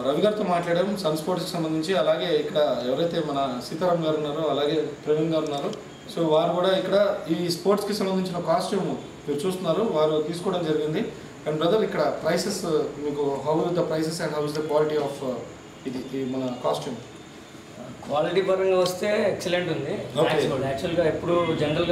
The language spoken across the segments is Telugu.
రవి గారితో మాట్లాడాం సన్ స్పోర్ట్స్కి సంబంధించి అలాగే ఇక్కడ ఎవరైతే మన సీతారాం గారు ఉన్నారో అలాగే ప్రవీణ్ గారు ఉన్నారు సో వారు కూడా ఇక్కడ ఈ స్పోర్ట్స్కి సంబంధించిన కాస్ట్యూమ్ మీరు చూస్తున్నారు వారు తీసుకోవడం జరిగింది అండ్ బ్రదర్ ఇక్కడ ప్రైసెస్ మీకు how is the prices and how is the quality of ఇది ఈ మన కాస్ట్యూమ్ క్వాలిటీ పరంగా వస్తే ఎక్సలెంట్ ఉంది Okay. యాక్చువల్గా ఎప్పుడు జనరల్గా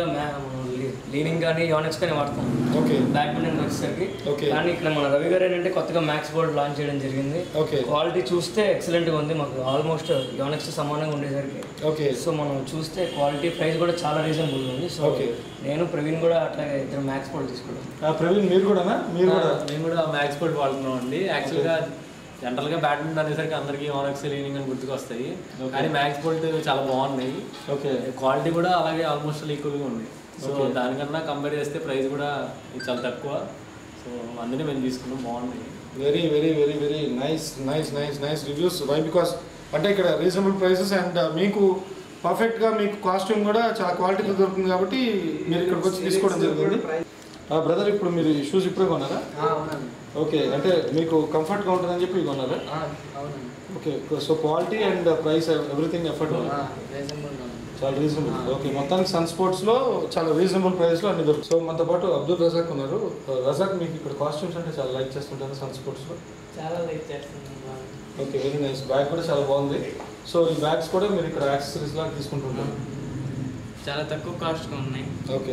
లీనింగ్ కానీ యోనెక్స్ కానీ వాడతాం ఓకే బ్యాడ్మింటన్ వచ్చేసరికి Okay. కానీ ఇక్కడ మన రవి గారు ఏంటంటే కొత్తగా మ్యాక్స్ బోర్డ్ లాంచ్ చేయడం జరిగింది ఓకే క్వాలిటీ చూస్తే ఎక్సలెంట్గా ఉంది మాకు ఆల్మోస్ట్ యోనెక్స్ సమానంగా ఉండేసరికి ఓకే సో మనం చూస్తే క్వాలిటీ ప్రైస్ కూడా చాలా రీజనబుల్ ఉంది సో Okay. నేను ప్రవీణ్ కూడా అట్లాగే ఇద్దరు మ్యాక్స్ బోర్డ్ తీసుకున్నాం ప్రవీణ్ మీరు కూడానా మీరు కూడా మేము కూడా మ్యాక్స్ బోర్డ్ వాడుతున్నాం అండి యాక్చువల్గా జనరల్గా బ్యాడ్మింటన్ అనేసరికి అందరికీ ఆనక్స్ లీనింగ్ అని గుర్తుకొస్తాయి Okay. కానీ మ్యాక్స్ బోల్ట్ చాలా బాగున్నాయి ఓకే క్వాలిటీ కూడా అలాగే ఆల్మోస్ట్ ఈక్వల్గా ఉంది సో Okay. దానికన్నా కంపేర్ చేస్తే ప్రైస్ కూడా ఇది చాలా తక్కువ సో అందుకే మేము తీసుకున్నాం బాగున్నాయి very very very very nice nice nice nice reviews why because అంటే ఇక్కడ రీజనబుల్ ప్రైసెస్ అండ్ మీకు పర్ఫెక్ట్గా మీకు కాస్ట్యూమ్ కూడా చాలా క్వాలిటీతో దొరుకుతుంది కాబట్టి మీరు ఇక్కడికి వచ్చి తీసుకోవడం జరిగింది బ్రదర్ ఇప్పుడు మీరు ఈ షూస్ ఇప్పుడే కొన్నారా అవునండి ఓకే అంటే మీకు కంఫర్ట్గా ఉంటుందని చెప్పి ఇవి కొన్నారా అవునండి okay so quality and price everything affordable reasonable చాలా రీజనబుల్ ఓకే మొత్తానికి సన్ స్పోర్ట్స్లో చాలా రీజనబుల్ ప్రైస్లో అన్ని దొరుకుతాయి సో మనతో పాటు అబ్దుల్ రజాక్ ఉన్నారు రజాక్ మీకు ఇక్కడ కాస్ట్యూమ్స్ అంటే చాలా లైక్ చేస్తుంటారు సన్ స్పోర్ట్స్లో చాలా లైక్ చేస్తున్నాను ఓకే వెరీ నైస్ బ్యాగ్ కూడా చాలా బాగుంది సో ఈ బ్యాగ్స్ కూడా మీరు ఇక్కడ యాక్సెసరీస్ లాగా తీసుకుంటుంటారు చాలా తక్కువ కాస్ట్గా ఉన్నాయి ఓకే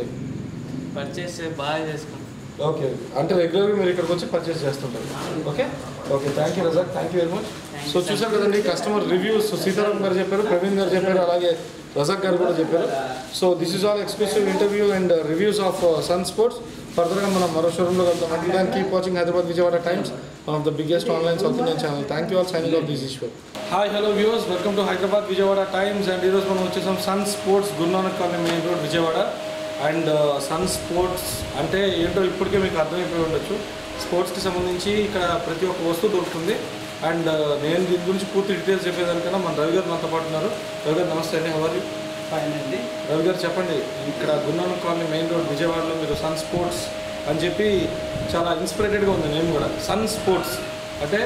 పర్చేస్ బాగా చేసుకుంటాం ఓకే అంటే రెగ్యులర్గా మీరు ఇక్కడికి వచ్చి పర్చేస్ చేస్తుంటారు okay okay thank you Razak thank you very much Thank so you, చూసారు కదండి కస్టమర్ రివ్యూస్ సీతారాం గారు చెప్పారు ప్రవీణ్ గారు చెప్పారు అలాగే రజాక్ గారు కూడా చెప్పారు so this is all exclusive interview and reviews of Sun Sports ఫర్దర్గా మనం మరో షోరూంలో వెళ్తాం అండ్ దాన్ని keep watching Hyderabad Vijayawada Times one of the biggest online South Indian channel thank you all signing off this Eshwar hi hello viewers welcome to Hyderabad Vijayawada Times and ఈరోజు మనం వచ్చేసాం Sun Sports Guru Nanak colony main road Vijayawada and Sun Sports అంటే ఏంటో ఇప్పటికే మీకు అర్థమైపోయి ఉండొచ్చు స్పోర్ట్స్కి సంబంధించి ఇక్కడ ప్రతి ఒక్క వస్తువు దొరుకుతుంది అండ్ నేను దీని గురించి పూర్తి డీటెయిల్స్ చెప్పేదానికన్నా మన రవి గారు మనతో పాటు ఉన్నారు రవి గారు నమస్తే అండి ఎవరు ఫైన్ అండి రవి గారు చెప్పండి ఇక్కడ గురునానక్ కాలనీ మెయిన్ రోడ్ విజయవాడలో మీరు సన్ స్పోర్ట్స్ అని చెప్పి చాలా ఇన్స్పిరేటెడ్గా ఉంది నేమ్ కూడా సన్ స్పోర్ట్స్ అంటే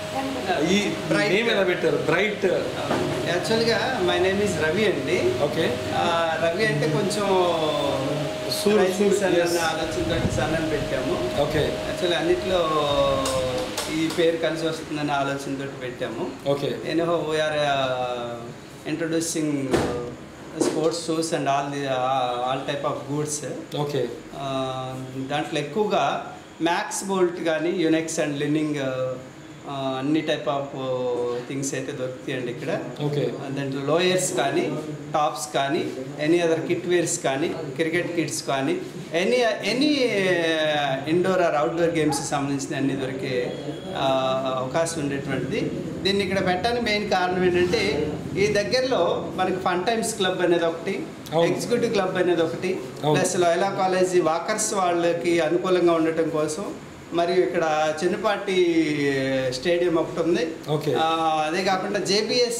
ఈ Bright. నేమ్ ఎలా పెట్టారు బ్రైట్ యాక్చువల్గా మై నేమ్ ఈజ్ రవి అండి ఓకే ఆ, రవి అంటే కొంచెం సూర్- rising సూర్- sun yes. అన్న ఆలోచనతో సన్ అని పెట్టాము ఓకే యాక్చువల్లీ అన్నిట్లో ఈ పేరు కలిసి వస్తుందనే ఆలోచనతో పెట్టాము ఓకే నేను we're introducing sports shoes and all the all type of goods okay దాంట్లో ఎక్కువగా మ్యాక్స్ బోల్ట్ కానీ యునెక్స్ అండ్ లిన్నింగ్ అన్ని టైప్ ఆఫ్ థింగ్స్ అయితే దొరుకుతాయండి ఇక్కడ ఓకే దాంట్లో లోయర్స్ కానీ టాప్స్ కానీ ఎనీ అదర్ కిట్ వేర్స్ కానీ క్రికెట్ కిట్స్ కానీ any any indoor or outdoor games సంబంధించిన అన్ని దొరికే ఆ, అవకాశం ఉండేటువంటిది దీన్ని ఇక్కడ పెట్టడానికి మెయిన్ కారణం ఏంటంటే ఈ దగ్గరలో మనకి ఫన్ టైమ్స్ క్లబ్ అనేది ఒకటి అవును. ఎగ్జిక్యూటివ్ క్లబ్ అనేది ఒకటి అవును. ప్లస్ లోయలా కాలేజీ వాకర్స్ వాళ్ళకి అనుకూలంగా ఉండటం కోసం మరియు ఇక్కడ చిన్నపాటి స్టేడియం ఒకటి ఉంది ఓకే. ఆ, అదే కాకుండా జేబిఎస్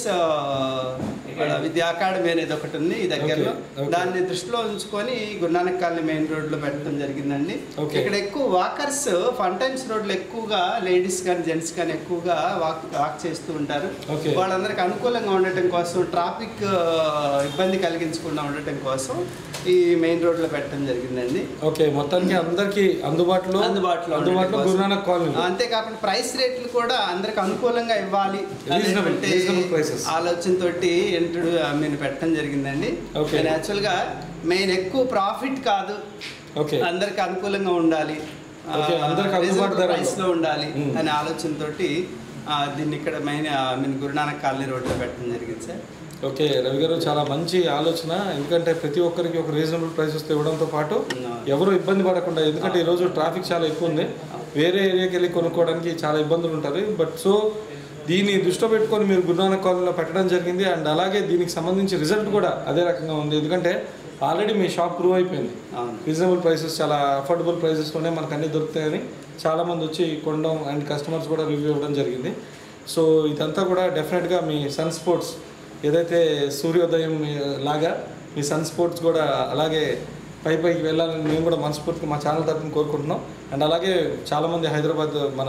విద్యా అకాడమీ అనేది ఒకటి ఉంది ఈ దగ్గరలో ఓకే, ఓకే. దాన్ని దృష్టిలో ఉంచుకొని గురునానక్ కాలనీ మెయిన్ రోడ్ లో పెట్టడం జరిగిందండి ఓకే. ఇక్కడ ఎక్కువ వాకర్స్ ఫన్ టైమ్స్ రోడ్ లో ఎక్కువగా లేడీస్ కానీ జెంట్స్ కానీ ఎక్కువగా వాక్ వాక్ చేస్తూ ఉంటారు ఓకే. వాళ్ళందరికీ అనుకూలంగా ఉండటం కోసం ట్రాఫిక్ ఇబ్బంది కలిగించకుండా ఉండటం కోసం ఈ మెయిన్ రోడ్ లో పెట్టడం జరిగిందండి ఓకే మొత్తానికి అందరికి అందుబాటులో అందుబాటులో అందుబాటులో ఉండటం కోసం. గురునానక్ కాలనీ అంతేకాకుండా ప్రైస్ రేట్లు కూడా అందరికి అనుకూలంగా ఇవ్వాలి Reasonable- అనేటువంటి reasonable prices. ఆలోచనతోటి ఎంట్రడు నేను పెట్టడం జరిగిందండి Okay. నేను యాక్చువల్గా మెయిన్ ఎక్కువ ప్రాఫిట్ కాదు ఓకే అందరికి అనుకూలంగా ఉండాలి Okay, అందరికి అందుబాటు ధరలో. ప్రైస్ లో ఉండాలి Hmm. అనే ఆలోచనతోటి ఆ, దీన్ని ఇక్కడ మెయిన్ మీన్ గురునానక్ కాలనీ రోడ్లో పెట్టడం జరిగింది సార్ ఓకే రవి గారు చాలా మంచి ఆలోచన ఎందుకంటే ప్రతి ఒక్కరికి ఒక రీజనబుల్ ప్రైసెస్ ఇవ్వడంతో పాటు ఎవరు ఇబ్బంది పడకుండా ఎందుకంటే ఈరోజు ట్రాఫిక్ చాలా ఎక్కువ ఉంది వేరే ఏరియాకి వెళ్ళి కొనుక్కోవడానికి చాలా ఇబ్బందులు ఉంటుంది బట్ సో దీన్ని దృష్టిలో పెట్టుకొని మీరు గురునానక్ కాలనీలో పెట్టడం జరిగింది అండ్ అలాగే దీనికి సంబంధించి రిజల్ట్ కూడా అదే రకంగా ఉంది ఎందుకంటే ఆల్రెడీ మీ షాప్ ప్రూవ్ అయిపోయింది అవును రీజనబుల్ ప్రైసెస్ చాలా అఫోర్డబుల్ ప్రైసెస్లోనే మనకు అన్నీ దొరుకుతాయని చాలామంది వచ్చి కొనడం అండ్ కస్టమర్స్ కూడా రివ్యూ ఇవ్వడం జరిగింది సో ఇదంతా కూడా డెఫినెట్గా మీ సన్ స్పోర్ట్స్ ఏదైతే సూర్యోదయం లాగా మీ సన్ స్పోర్ట్స్ కూడా అలాగే పై పైకి వెళ్ళాలని మేము కూడా మనస్ఫూర్తిగా మా ఛానల్ తరఫున కోరుకుంటున్నాం అండ్ అలాగే చాలామంది హైదరాబాద్ మన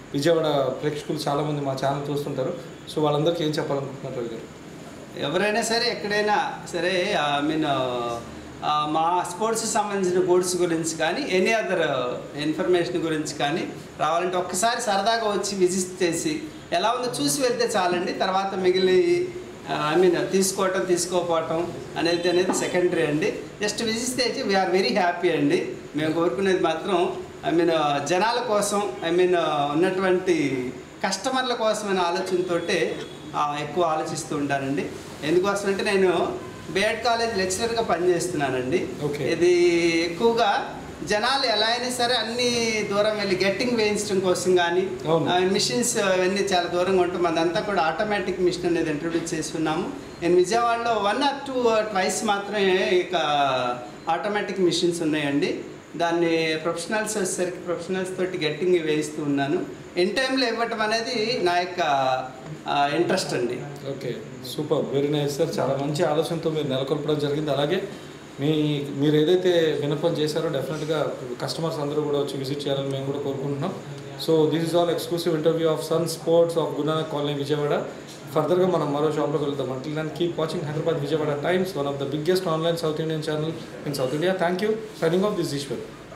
విజయవాడ ప్రేక్షకులు చాలామంది మా ఛానల్ చూస్తుంటారు సో వాళ్ళందరికీ ఏం చెప్పాలనుకుంటున్నారు రవి గారు ఎవరైనా సరే ఎక్కడైనా సరే ఐ మీన్ మా స్పోర్ట్స్ సంబంధించిన కోర్స్ గురించి కానీ ఎనీ అదర్ ఇన్ఫర్మేషన్ గురించి కానీ రావాలంటే ఒక్కసారి సరదాగా వచ్చి విజిట్ చేసి ఎలా ఉందో చూసి వెళ్తే చాలండి తర్వాత మిగిలి ఐ మీన్ తీసుకోవటం తీసుకోకపోవటం అనేది అనేది సెకండరీ అండి జస్ట్ విజిట్ చేసి వీఆర్ వెరీ హ్యాపీ అండి మేము కోరుకునేది మాత్రం ఐ మీన్ జనాల కోసం ఐ మీన్ ఉన్నటువంటి కస్టమర్ల కోసం అనే ఆలోచనతోటే ఆ, ఎక్కువ ఆలోచిస్తూ ఉంటానండి ఎందుకోసం అంటే నేను బేడ్ కాలేజ్ లెక్చరర్గా పనిచేస్తున్నానండి Okay. ఇది ఎక్కువగా జనాలు ఎలా అయినా సరే అన్ని దూరం వెళ్ళి గెట్టింగ్ వేయించడం కోసం కానీ అవును. మిషన్స్ అవన్నీ చాలా దూరంగా ఉంటాం అదంతా కూడా ఆటోమేటిక్ మిషన్ అనేది ఇంట్రొడ్యూస్ చేస్తున్నాము నేను విజయవాడలో వన్ ఆర్ టూ ట్వైస్ మాత్రమే ఇక ఆటోమేటిక్ మిషన్స్ ఉన్నాయండి దాన్ని ప్రొఫెషనల్స్ వచ్చేసరికి ప్రొఫెషనల్స్ తోటి గెట్టింగ్ వేయిస్తూ ఉన్నాను ఇన్ టైంలో ఇవ్వటం అనేది నా యొక్క ఇంట్రెస్ట్ అండి okay super very nice sir చాలా మంచి ఆలోచనతో మీరు నెలకొల్పడం జరిగింది అలాగే మీ మీరు ఏదైతే విన్నపం చేశారో డెఫినెట్గా కస్టమర్స్ అందరూ కూడా వచ్చి విజిట్ చేయాలని మేము కూడా కోరుకుంటున్నాం so this is all exclusive interview of Sun Sports of Guna colony Vijayawada ఫర్దర్గా మనం మరో షాప్లోకి వెళ్తాం until then keep watching Hyderabad Vijayawada Times one of the biggest online South Indian channel in South India thank you signing off this Eshwar